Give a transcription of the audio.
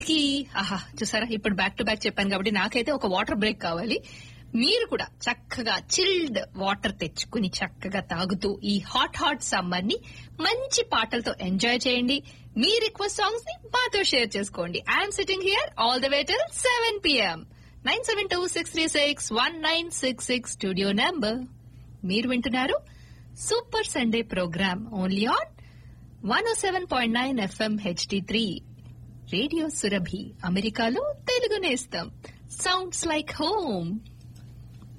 కి ఆహా చూసారా ఇప్పుడు బ్యాక్ టు బ్యాక్ చెప్పాను కాబట్టి నాకైతే ఒక వాటర్ బ్రేక్ కావాలి మీరు కూడా చక్కగా చిల్డ్ వాటర్ తెచ్చుకుని చక్కగా తాగుతూ ఈ హాట్ హాట్ సమ్మర్ ని మంచి పాటలతో ఎంజాయ్ చేయండి మీ రిక్వెస్ట్ సాంగ్స్ ని మాతో షేర్ చేసుకోండి I'm sitting here all the way till seven PM nine seven two six three six one nine six six studio number మీరు వింటున్నారు super Sunday program only on one O seven point nine FM HD three radio Surabhi అమెరికాలో తెలుగు నేస్తం sounds like home